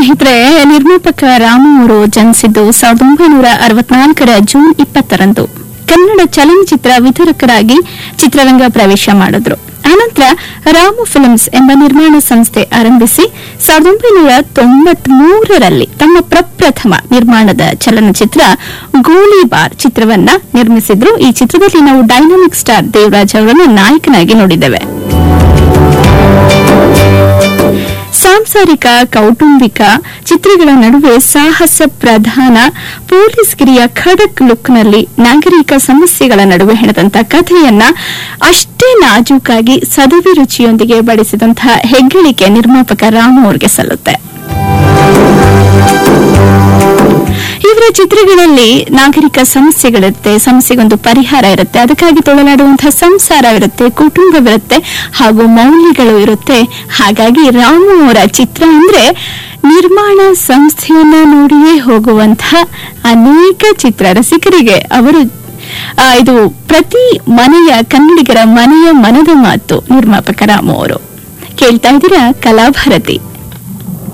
ಸ್ನೇಹಿತರೆ ನಿರ್ಮಾಪಕ ರಾಮು ಅವರು ಜನಿಸಿದ್ದು ಸಾವಿರದ ಒಂಬೈನೂರ ಅರವತ್ನಾಲ್ಕರ ಜೂನ್ ಇಪ್ಪತ್ತರಂದು ಕನ್ನಡ ಚಲನಚಿತ್ರ ವಿತರಕರಾಗಿ ಚಿತ್ರರಂಗ ಪ್ರವೇಶ ಮಾಡಿದ್ರು ಆನಂತರ ರಾಮು ಫಿಲ್ಮ್ಸ್ ಎಂಬ ನಿರ್ಮಾಣ ಸಂಸ್ಥೆ ಆರಂಭಿಸಿ ಸಾವಿರದ ಒಂಬೈನೂರ ತೊಂಬತ್ಮೂರರಲ್ಲಿ ತಮ್ಮ ಪ್ರಪ್ರಥಮ ನಿರ್ಮಾಣದ ಚಲನಚಿತ್ರ ಗೋಲಿಬಾರ್ ಚಿತ್ರವನ್ನ ನಿರ್ಮಿಸಿದ್ರು ಈ ಚಿತ್ರದಲ್ಲಿ ನಾವು ಡೈನಾಮಿಕ್ ಸ್ಟಾರ್ ದೇವರಾಜ್ ಅವರನ್ನು ನಾಯಕನಾಗಿ ನೋಡಿದ್ದೇವೆ ಸಾಂಸಾರಿಕ ಕೌಟುಂಬಿಕ ಚಿತ್ರಗಳ ನಡುವೆ ಸಾಹಸ ಪ್ರಧಾನ ಪೊಲೀಸ್ಗಿರಿಯ ಖಡಕ್ ಲುಕ್ನಲ್ಲಿ ನಾಗರಿಕ ಸಮಸ್ಯೆಗಳ ನಡುವೆ ಹೆಣೆದಂತಹ ಕಥೆಯನ್ನ ಅಷ್ಟೇ ನಾಜೂಕಾಗಿ ಸದಭಿರುಚಿಯೊಂದಿಗೆ ಬಡಿಸಿದಂತಹ ಹೆಗ್ಗಳಿಕೆ ನಿರ್ಮಾಪಕ ರಾಮು ಅವರಿಗೆ ಸಲ್ಲುತ್ತೆ ಇವರ ಚಿತ್ರಗಳಲ್ಲಿ ನಾಗರಿಕ ಸಮಸ್ಯೆಗಳಿರುತ್ತೆ ಸಮಸ್ಯೆಗೊಂದು ಪರಿಹಾರ ಇರುತ್ತೆ ಅದಕ್ಕಾಗಿ ತೊಳಲಾಡುವಂತಹ ಸಂಸಾರವಿರುತ್ತೆ ಕುಟುಂಬವಿರುತ್ತೆ ಹಾಗೂ ಮೌಲ್ಯಗಳು ಇರುತ್ತೆ ಹಾಗಾಗಿ ರಾಮು ಅವರ ಚಿತ್ರ ಅಂದ್ರೆ ನಿರ್ಮಾಣ ಸಂಸ್ಥೆಯನ್ನ ನೋಡಿಯೇ ಹೋಗುವಂತಹ ಅನೇಕ ಚಿತ್ರ ರಸಿಕರಿಗೆ ಅವರು ಆ, ಇದು ಪ್ರತಿ ಮನೆಯ ಕನ್ನಡಿಗರ ಮನೆಯ ಮನದ ಮಾತು ನಿರ್ಮಾಪಕ ರಾಮು ಅವರು ಕೇಳ್ತಾ ಇದ್ದೀರಾ ಕಲಾಭಾರತಿ